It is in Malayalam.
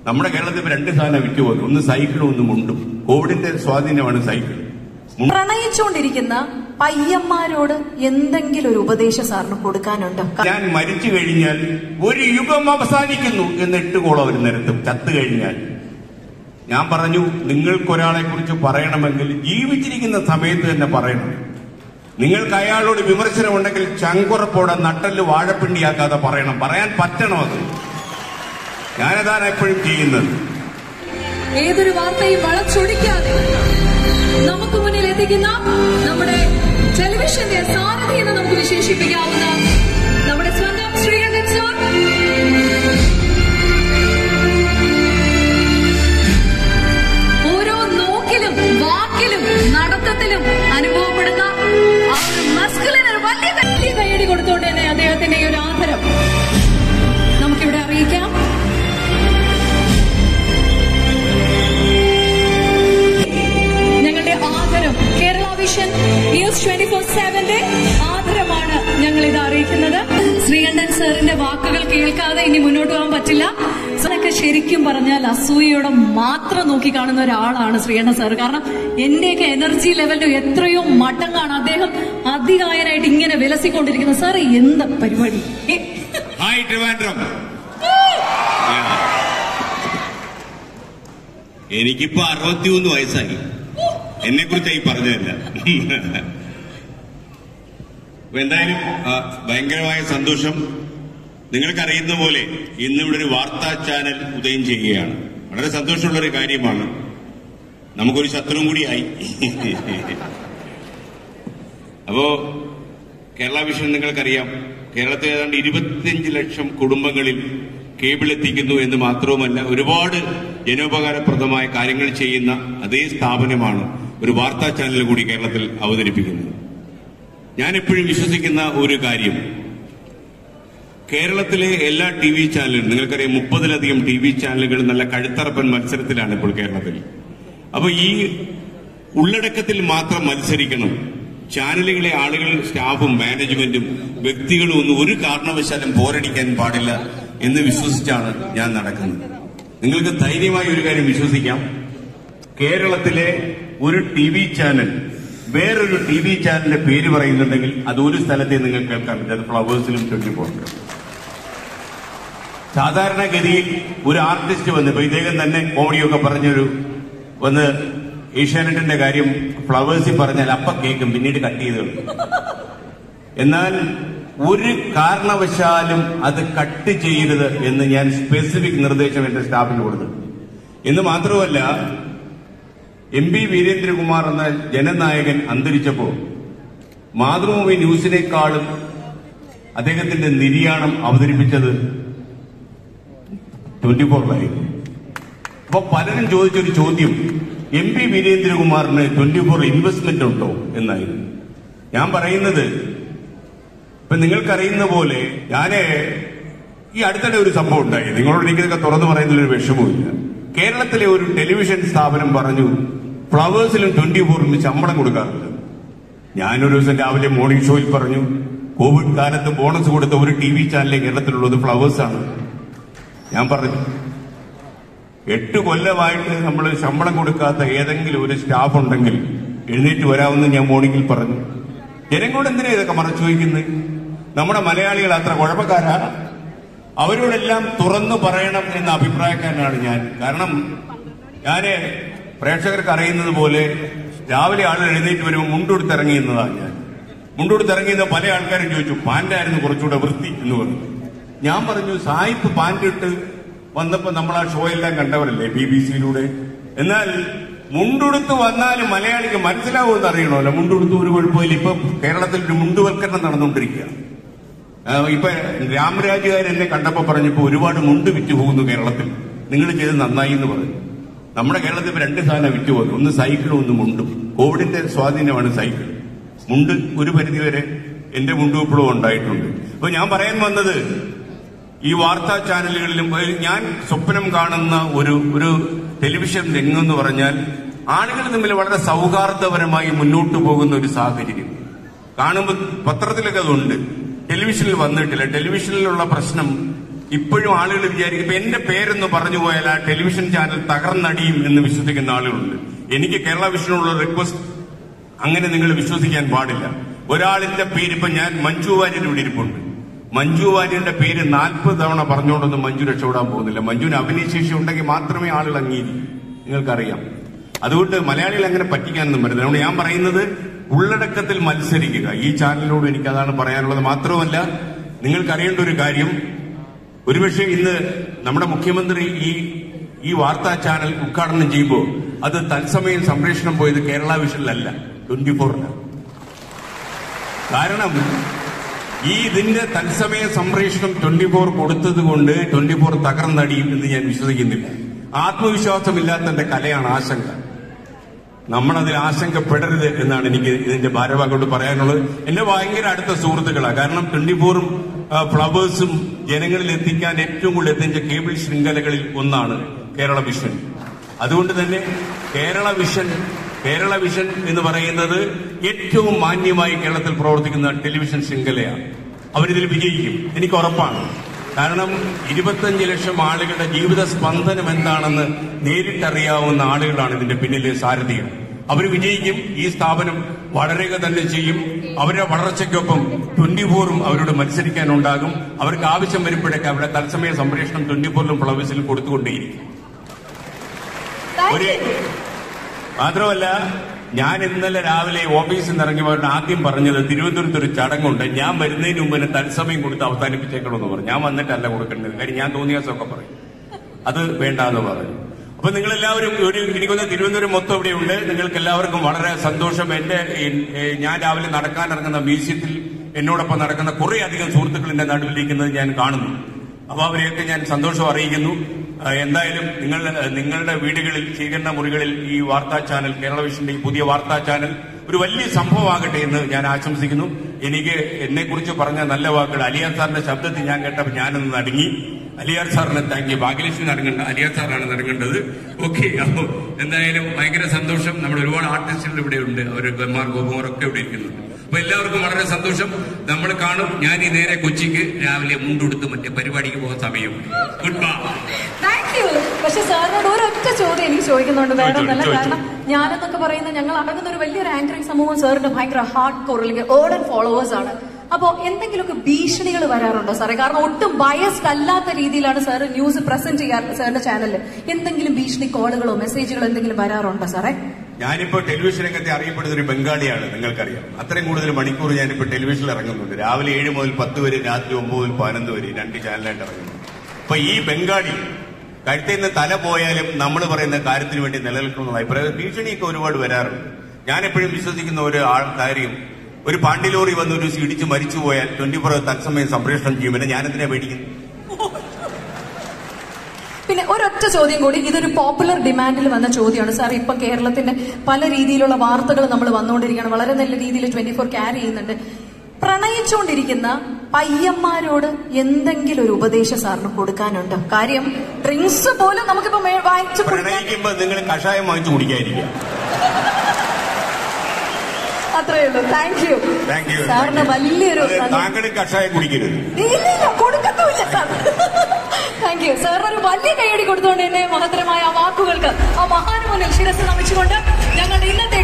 നമ്മുടെ കേരളത്തിൽ ഇപ്പൊ രണ്ട് സാധനം വിറ്റ് പോകുന്നു ഒന്ന് സൈക്കിളും ഒന്ന് മുണ്ടും കോവിഡിന്റെ സ്വാധീനമാണ് സൈക്കിൾ മുണ്ട് പ്രണയിച്ചുകൊണ്ടിരിക്കുന്ന പയ്യന്മാരോട് എന്തെങ്കിലും ഒരു ഉപദേശം സാറിന് കൊടുക്കാനുണ്ടോ ഞാൻ മരിച്ചു കഴിഞ്ഞാൽ ഒരു യുഗം അവസാനിക്കുന്നു എന്ന് ഇട്ട് കോളം അവർ നിരത്തും ചത്തു കഴിഞ്ഞാൽ ഞാൻ പറഞ്ഞു നിങ്ങൾക്കൊരാളെ കുറിച്ച് പറയണമെങ്കിൽ ജീവിച്ചിരിക്കുന്ന സമയത്ത് തന്നെ പറയണം നിങ്ങൾക്ക് അയാളോട് വിമർശനമുണ്ടെങ്കിൽ ചങ്കുറപ്പോടെ നട്ടല് വാഴപ്പിണ്ടിയാക്കാതെ പറയണം പറയാൻ പറ്റണം അത് ഞാനതാണ് എപ്പോഴും ചെയ്യുന്നത് ഏതൊരു വാർത്തയും വളച്ചൊടിക്കാതെ നമുക്ക് മുന്നിൽ എത്തിക്കുന്ന നമ്മുടെ ടെലിവിഷന്റെ സാരഥി എന്ന് നമുക്ക് വിശേഷിപ്പിക്കാവുന്ന നമ്മുടെ സ്വന്തം ശ്രീകണ്ഠൻ സാർ ഓരോ നോക്കിലും വാക്കിലും നടത്തത്തിലും അനുഭവപ്പെടുന്ന ആ ഒരു മസ്കുലിന് ഒരു വലിയ വലിയ കൈയടി കൊടുത്തോണ്ട് തന്നെ അദ്ദേഹത്തിന്റെ ഈ ഒരു ആദരം നമുക്കിവിടെ അറിയിക്കാം ഞങ്ങളുടെ ആദരം Kerala vision news twenty four സെവന്റെ ആദരമാണ് ഞങ്ങൾ ഇത് അറിയിക്കുന്നത് ശ്രീകണ്ഠൻ സാറിന്റെ വാക്കുകൾ കേൾക്കാതെ ഇനി മുന്നോട്ട് പോകാൻ പറ്റില്ല സാറൊക്കെ ശരിക്കും പറഞ്ഞാൽ അസൂയയോടെ മാത്രം നോക്കി കാണുന്ന ഒരാളാണ് ശ്രീകണ്ഠൻ സാർ കാരണം എന്റെയൊക്കെ എനർജി ലെവലിന്റെ എത്രയോ മട്ടങ്ങാണ് അദ്ദേഹം അധികായനായിട്ട് ഇങ്ങനെ വിലസിക്കൊണ്ടിരിക്കുന്നത് സാർ എന്താ പരിപാടി ഏ, ഹായ് ട്രിവാൻഡ്രം എനിക്കിപ്പോ അറുപത്തിമൂന്ന് വയസ്സായി എന്നെ കുറിച്ചായി പറഞ്ഞതല്ല അപ്പൊ എന്തായാലും ആ, ഭയങ്കരമായ സന്തോഷം നിങ്ങൾക്കറിയുന്ന പോലെ ഇന്ന് ഇവിടെ ഒരു വാർത്താ ചാനൽ ഉദയം ചെയ്യുകയാണ് വളരെ സന്തോഷമുള്ള ഒരു കാര്യമാണ് നമുക്കൊരു ശത്രുവും കൂടിയായി അപ്പോ കേരള വിഷൻ നിങ്ങൾക്കറിയാം കേരളത്തിൽ ഏതാണ്ട് ഇരുപത്തിയഞ്ച് ലക്ഷം കുടുംബങ്ങളിൽ കേബിൾ എത്തിക്കുന്നു എന്ന് മാത്രവുമല്ല ഒരുപാട് ജനോപകാരപ്രദമായ കാര്യങ്ങൾ ചെയ്യുന്ന അതേ സ്ഥാപനമാണ് ഒരു വാർത്താ ചാനൽ കൂടി കേരളത്തിൽ അവതരിപ്പിക്കുന്നത് ഞാൻ എപ്പോഴും വിശ്വസിക്കുന്ന ഒരു കാര്യം കേരളത്തിലെ എല്ലാ ടി വി ചാനലുകളും നിങ്ങൾക്കറിയാം മുപ്പതിലധികം ടി വി ചാനലുകൾ നല്ല കഴുത്തറപ്പൻ മത്സരത്തിലാണ് ഇപ്പോൾ കേരളത്തിൽ അപ്പൊ ഈ ഉള്ളടക്കത്തിൽ മാത്രം മത്സരിക്കണം ചാനലുകളെ ആളുകൾ സ്റ്റാഫും മാനേജ്മെന്റും വ്യക്തികളും ഒന്നും ഒരു കാരണവശാലും പോരടിക്കാൻ പാടില്ല എന്ന് വിശ്വസിച്ചാണ് ഞാൻ നടക്കുന്നത് നിങ്ങൾക്ക് ധൈര്യമായി ഒരു കാര്യം വിശ്വസിക്കാം കേരളത്തിലെ ഒരു ടി വി ചാനൽ വേറൊരു ടി വി ചാനലിന്റെ പേര് പറയുന്നുണ്ടെങ്കിൽ അത് ഒരു സ്ഥലത്തെ നിങ്ങൾ കേൾക്കാൻ പറ്റും അത് ഫ്ലവേഴ്സിലും ട്വന്റി ഫോറിലും സാധാരണഗതിയിൽ ഒരു ആർട്ടിസ്റ്റ് വന്ന് ഇപ്പൊ ഇദ്ദേഹം തന്നെ കോമഡിയൊക്കെ പറഞ്ഞൊരു വന്ന് ഏഷ്യാനെറ്റിന്റെ കാര്യം ഫ്ലവേഴ്സിൽ പറഞ്ഞാൽ അപ്പ കേൾക്കും പിന്നീട് കട്ട് ചെയ്ത് കളയും. എന്നാൽ ഒരു കാരണവശാലും അത് കട്ട് ചെയ്യരുത് എന്ന് ഞാൻ സ്പെസിഫിക് നിർദ്ദേശം എന്റെ സ്റ്റാഫിന് കൊടുത്തു എന്ന് മാത്രമല്ല എം പി വീരേന്ദ്രകുമാർ എന്ന ജനനായകൻ അന്തരിച്ചപ്പോ മാതൃഭൂമി ന്യൂസിനേക്കാളും അദ്ദേഹത്തിന്റെ നിര്യാണം അവതരിപ്പിച്ചത് ട്വന്റി ഫോറിലായിരുന്നു അപ്പൊ പലരും ചോദിച്ചൊരു ചോദ്യം എം പി വീരേന്ദ്രകുമാറിന് ട്വന്റി ഫോർ ഇൻവെസ്റ്റ്മെന്റ് ഉണ്ടോ എന്നായിരുന്നു ഞാൻ പറയുന്നത് ഇപ്പൊ നിങ്ങൾക്കറിയുന്ന പോലെ ഞാന് ഈ അടുത്തിടെ ഒരു സംഭവം ഉണ്ടായി നിങ്ങളോട് എനിക്കിതൊക്കെ തുറന്നു പറയുന്നതിൽ ഒരു വിഷമവുമില്ല കേരളത്തിലെ ഒരു ടെലിവിഷൻ സ്ഥാപനം പറഞ്ഞു ഫ്ലവേഴ്സിലും ട്വന്റി ഫോറിലും ശമ്പളം കൊടുക്കാറുണ്ട് ഞാനൊരു ദിവസം രാവിലെ മോർണിംഗ് ഷോയിൽ പറഞ്ഞു കോവിഡ് കാലത്ത് ബോണസ് കൊടുത്ത ഒരു ടി വി ചാനലിലെ കേരളത്തിലുള്ളത് ഫ്ലവേഴ്സ് ആണ് ഞാൻ പറഞ്ഞു എട്ട് കൊല്ലമായിട്ട് നമ്മൾ ശമ്പളം കൊടുക്കാത്ത ഏതെങ്കിലും ഒരു സ്റ്റാഫ് ഉണ്ടെങ്കിൽ എഴുന്നേറ്റ് വരാമെന്ന് ഞാൻ മോർണിംഗിൽ പറഞ്ഞു ജനങ്ങളോട് എന്തിനാ ഇതൊക്കെ മറച്ചു വയ്ക്കുന്നത് നമ്മുടെ മലയാളികൾ അത്ര കുഴപ്പക്കാരാ അവരോടെല്ലാം തുറന്നു പറയണം എന്ന അഭിപ്രായക്കാരനാണ് ഞാൻ കാരണം ഞാന് പ്രേക്ഷകർക്ക് അറിയുന്നത് പോലെ രാവിലെ ആളുകൾ എഴുന്നേറ്റ് വരുമ്പോൾ മുണ്ടുടുത്തിറങ്ങി എന്നതാണ് ഞാൻ മുണ്ടുടുത്തിറങ്ങിയെന്ന് പല ആൾക്കാരും ചോദിച്ചു പാന്റായിരുന്നു കുറച്ചുകൂടെ വൃത്തി എന്ന് പറഞ്ഞു ഞാൻ പറഞ്ഞു സായിപ്പ് പാന്റ് ഇട്ട് വന്നപ്പോ നമ്മൾ ആ ഷോ എല്ലാം കണ്ടവരല്ലേ ബി ബി സിയിലൂടെ എന്നാൽ മുണ്ടുടുത്ത് വന്നാലും മലയാളിക്ക് മനസ്സിലാവുമെന്ന് അറിയണമല്ലോ മുണ്ടുടുത്ത് ഒരു കുഴപ്പമില്ല ഇപ്പൊ കേരളത്തിൽ ഒരു മുണ്ടുവൽക്കരണം നടന്നുകൊണ്ടിരിക്കുക ആ, ഇപ്പൊ രാമരാജുകാർ എന്നെ കണ്ടപ്പോ പറഞ്ഞപ്പോ ഒരുപാട് മുണ്ട് വിറ്റ് പോകുന്നു കേരളത്തിൽ നിങ്ങൾ ചെയ്ത് നന്നായി എന്ന് പറഞ്ഞു നമ്മുടെ കേരളത്തിൽ ഇപ്പൊ രണ്ട് സാധനം വിറ്റ് പോകുന്നു ഒന്ന് സൈക്കിളും ഒന്ന് മുണ്ടും കോവിഡിന്റെ സ്വാധീനമാണ് സൈക്കിൾ മുണ്ട് ഒരു പരിധിവരെ എന്റെ മുണ്ടും ഇപ്പോഴും ഉണ്ടായിട്ടുണ്ട് അപ്പൊ ഞാൻ പറയാൻ വന്നത് ഈ വാർത്താ ചാനലുകളിലും ഏ, ഞാൻ സ്വപ്നം കാണുന്ന ഒരു ഒരു ടെലിവിഷൻ രംഗം എന്ന് പറഞ്ഞാൽ ആളുകൾ തമ്മിൽ വളരെ സൗഹാർദ്ദപരമായി മുന്നോട്ട് പോകുന്ന ഒരു സാഹചര്യം കാണുമ്പോൾ പത്രത്തിലൊക്കെ അതുണ്ട് ടെലിവിഷനിൽ വന്നിട്ടില്ല ടെലിവിഷനിലുള്ള പ്രശ്നം ഇപ്പോഴും ആളുകൾ വിചാരിക്കും ഇപ്പൊ എന്റെ പേരെന്ന് പറഞ്ഞു പോയാൽ ആ ടെലിവിഷൻ ചാനൽ തകർന്നടിയും എന്ന് വിശ്വസിക്കുന്ന ആളുകളുണ്ട് എനിക്ക് കേരള വിഷനുള്ള റിക്വസ്റ്റ് അങ്ങനെ നിങ്ങൾ വിശ്വസിക്കാൻ പാടില്ല ഒരാളിന്റെ പേര് ഇപ്പൊ ഞാൻ മഞ്ജു വാര്യർ ഇവിടെ ഇരിപ്പുണ്ട് മഞ്ജു വാര്യരുടെ പേര് നാൽപ്പത് തവണ പറഞ്ഞുകൊണ്ടൊന്നും മഞ്ജു രക്ഷപ്പെടാൻ പോകുന്നില്ല മഞ്ജുവിന് അഭിനയശേഷി ഉണ്ടെങ്കിൽ മാത്രമേ ആളുകൾ അംഗീകരിക്കൂ നിങ്ങൾക്കറിയാം അതുകൊണ്ട് മലയാളികൾ അങ്ങനെ പറ്റിക്കാനൊന്നും പറ്റില്ല അതുകൊണ്ട് ഞാൻ പറയുന്നത് ഉള്ളടക്കത്തിൽ മത്സരിക്കുക ഈ ചാനലിനോട് എനിക്ക് അതാണ് പറയാനുള്ളത് മാത്രമല്ല നിങ്ങൾക്കറിയേണ്ട ഒരു കാര്യം ഒരുപക്ഷെ ഇന്ന് നമ്മുടെ മുഖ്യമന്ത്രി ഈ ഈ വാർത്താ ചാനൽ ഉദ്ഘാടനം ചെയ്യുമ്പോൾ അത് തത്സമയം സംപ്രേഷണം പോയത് കേരള വിഷനിലല്ല ട്വന്റി ഫോറിലാണ് കാരണം ഈ ഇതിന്റെ തത്സമയ സംപ്രേഷണം ട്വന്റി ഫോർ കൊടുത്തത് കൊണ്ട് ട്വന്റി ഫോർ തകർന്നടിയും എന്ന് ഞാൻ വിശ്വസിക്കുന്നില്ല ആത്മവിശ്വാസമില്ലാത്തതിന്റെ കലയാണ് ആശങ്ക നമ്മളതിൽ ആശങ്കപ്പെടരുത് എന്നാണ് എനിക്ക് ഇതിന്റെ ഭാരവാഹികളോട് പറയാനുള്ളത് എന്റെ ഭയങ്കര അടുത്ത സുഹൃത്തുക്കളാണ് കാരണം ട്വന്റി ഫോറും ഫ്ലവേഴ്സും ജനങ്ങളിൽ എത്തിക്കാൻ ഏറ്റവും കൂടുതൽ എത്തിച്ച കേബിൾ ശൃംഖലകളിൽ ഒന്നാണ് കേരള വിഷൻ അതുകൊണ്ട് തന്നെ കേരള വിഷൻ കേരള വിഷൻ എന്ന് പറയുന്നത് ഏറ്റവും മാന്യമായി കേരളത്തിൽ പ്രവർത്തിക്കുന്ന ടെലിവിഷൻ ശൃംഖലയാണ് അവരിതിൽ വിജയിക്കും എനിക്ക് ഉറപ്പാണ് കാരണം ഇരുപത്തഞ്ച് ലക്ഷം ആളുകളുടെ ജീവിത സ്പന്ദനം എന്താണെന്ന് നേരിട്ടറിയാവുന്ന ആളുകളാണ് ഇതിന്റെ പിന്നിലെ സാരഥികൾ അവർ വിജയിക്കും ഈ സ്ഥാപനം വളരുക തന്നെ ചെയ്യും അവരുടെ വളർച്ചയ്ക്കൊപ്പം ട്വന്റി ഫോറും അവരോട് മത്സരിക്കാനുണ്ടാകും അവർക്ക് ആവശ്യം വരുമ്പോഴൊക്കെ അവരുടെ തത്സമയ സംപ്രേഷണം ട്വന്റി ഫോറിലും ഫ്ലവേഴ്സിലും കൊടുത്തുകൊണ്ടേയിരിക്കും താങ്ക് ഒരു യു മാത്രമല്ല ഞാൻ ഇന്നലെ രാവിലെ ഓഫീസിൽ നിന്ന് ഇറങ്ങിയപ്പോൾ ആദ്യം പറഞ്ഞത് തിരുവനന്തപുരത്ത് ഒരു ചടങ്ങുണ്ട് ഞാൻ വരുന്നതിന് മുമ്പ് എന്നെ തത്സമയം കൊടുത്ത് അവസാനിപ്പിച്ചേക്കണമെന്ന് പറഞ്ഞു ഞാൻ വന്നിട്ടല്ല കൊടുക്കേണ്ടത് കാര്യം ഞാൻ തോന്നിയ ദിവസമൊക്കെ പറയും അത് വേണ്ടാന്ന് പറഞ്ഞു അപ്പൊ നിങ്ങൾ എല്ലാവരും ഒരു എനിക്കൊന്ന് തിരുവനന്തപുരം മൊത്തം ഇവിടെ ഉണ്ട് നിങ്ങൾക്ക് എല്ലാവർക്കും വളരെ സന്തോഷം എന്റെ എൻ- ഏ, ഞാൻ രാവിലെ നടക്കാൻ ഇറങ്ങുന്ന മ്യൂസിയത്തിൽ എന്നോടൊപ്പം നടക്കുന്ന കുറെ അധികം സുഹൃത്തുക്കൾ എന്റെ നടുവിലിരിക്കുന്നത് ഞാൻ കാണുന്നു അപ്പൊ അവരെയൊക്കെ ഞാൻ സന്തോഷം അറിയിക്കുന്നു ആ, എന്തായാലും നിങ്ങൾ നിങ്ങളുടെ വീടുകളിൽ സ്വീകരണ മുറികളിൽ ഈ വാർത്താ ചാനൽ കേരള വിഷന്റെ ഈ പുതിയ വാർത്താ ചാനൽ ഒരു വലിയ സംഭവമാകട്ടെ എന്ന് ഞാൻ ആശംസിക്കുന്നു എനിക്ക് എന്നെ കുറിച്ച് പറഞ്ഞ നല്ല വാക്കുകൾ അലിയാർ സാറിന്റെ ശബ്ദത്തിൽ ഞാൻ കേട്ടപ്പോൾ ഞാനൊന്ന് നടുങ്ങി അലിയാർ സാറിന് താങ്ക് യു ഭാഗ്യലക്ഷ്മി നടങ്ങേണ്ട അലിയാർ സാറാണ് നടങ്ങേണ്ടത് ഓക്കെ അപ്പോൾ എന്തായാലും ഭയങ്കര സന്തോഷം നമ്മുടെ ഒരുപാട് ആർട്ടിസ്റ്റുകൾ ഇവിടെ ഉണ്ട് അവർ ഗന്മാർ ഗോപകുമാർ ഒക്കെ ഇവിടെ ഇരിക്കുന്നുണ്ട് അപ്പൊ എല്ലാവർക്കും വളരെ സന്തോഷം നമ്മൾ കാണും ഞാൻ ഈ നേരെ കൊച്ചിക്ക് രാവിലെ മുണ്ടെടുത്ത് മറ്റേ പരിപാടിക്ക് പോകാൻ സമയം ഗുഡ് ബൈ താങ്ക് യു പക്ഷെ സാറിനോട് ഒരൊറ്റ ചോദ്യം എനിക്ക് ചോദിക്കുന്നുണ്ട് വേറെ ഒന്നല്ല ചോദിച്ചോ. കാരണം ഞാനെന്നൊക്കെ പറയുന്നത് ഞങ്ങൾ അടങ്ങുന്ന ഒരു വലിയൊരു ആങ്കറിംഗ് സമൂഹം സാറിന്റെ ഭയങ്കര ഹാർഡ് കോർ അല്ലെങ്കിൽ ഏർഡൻ ഫോളോവേഴ്സ് ആണ് അപ്പോ എന്തെങ്കിലുമൊക്കെ ഭീഷണികൾ വരാറുണ്ടോ സാറേ കാരണം ഒട്ടും ബയസ്ഡ് അല്ലാത്ത രീതിയിലാണ് സാർ ന്യൂസ് പ്രസന്റ് ചെയ്യാറ് സാറിന്റെ ചാനലിൽ എന്തെങ്കിലും ഭീഷണി കോളുകളോ മെസ്സേജുകളോ എന്തെങ്കിലും വരാറുണ്ടോ സാറേ ഞാനിപ്പോ ടെലിവിഷൻ രംഗത്തെ അറിയപ്പെടുന്ന ഒരു ബംഗാളിയാണ് നിങ്ങൾക്കറിയാം അത്രയും കൂടുതൽ മണിക്കൂർ ഞാനിപ്പോ ടെലിവിഷനിൽ ഇറങ്ങുന്നുണ്ട് രാവിലെ ഏഴ് മുതൽ പത്ത് വരെ രാത്രി ഒമ്പത് മുതൽ പതിനൊന്ന് വരെ രണ്ട് ചാനലായിട്ട് ഇറങ്ങുന്നു അപ്പൊ ഈ ബംഗാളി കഴുത്തിൽ നിന്ന് തല പോയാലും നമ്മൾ പറയുന്ന കാര്യത്തിന് വേണ്ടി നിലനിൽക്കുന്ന അഭിപ്രായം ഭീഷണിയൊക്കെ ഒരുപാട് വരാറുണ്ട് ഞാൻ എപ്പോഴും വിശ്വസിക്കുന്ന ഒരു ആൾ കാര്യം ഒരു പാണ്ടിലോറി വന്ന് ഒരു ദിവസം ഇടിച്ച് മരിച്ചു പോയാൽ ട്വന്റി ഫോർ തത്സമയം സംപ്രേഷണം ചെയ്യും പിന്നെ ഞാനെന്തിനാ പേടിക്കുന്നു പിന്നെ ഒരൊറ്റ ചോദ്യം കൂടി ഇതൊരു പോപ്പുലർ ഡിമാൻഡിൽ വന്ന ചോദ്യമാണ് സാർ ഇപ്പൊ കേരളത്തിന്റെ പല രീതിയിലുള്ള വാർത്തകൾ നമ്മൾ വന്നുകൊണ്ടിരിക്കുകയാണ് വളരെ നല്ല രീതിയിൽ ട്വന്റി ഫോർ ക്യാരി ചെയ്യുന്നുണ്ട് പ്രണയിച്ചുകൊണ്ടിരിക്കുന്ന പയ്യന്മാരോട് എന്തെങ്കിലും ഒരു ഉപദേശം സാറിന് കൊടുക്കാനുണ്ട് കാര്യം ഡ്രിങ്ക്സ് പോലും നമുക്കിപ്പോ മേ- വാങ്ങിച്ച് കുടിക്കാൻ പ്രണയിക്കുമ്പോ നിങ്ങൾ കഷായം വാങ്ങിച്ചു കുടിക്കാതിരിക്കുക അത്രേ ഉള്ളൂ താങ്ക് യു താങ്ക് യു സാറിന് വലിയൊരു അത് നന്ദി. താങ്കൾ കഷായം കുടിക്കരുത് ഇല്ലില്ല കൊടുക്കത്തുമില്ല സാർ താങ്ക് യു സാറിന് ഒരു വലിയ കൈയടി കൊടുത്തുകൊണ്ട് തന്നെ മഹത്തരമായ ആ വാക്കുകൾക്ക് ആ മഹാന് മുന്നിൽ ശിരസ് നമിച്ചുകൊണ്ട് ഞങ്ങളുടെ ഇന്നത്തെ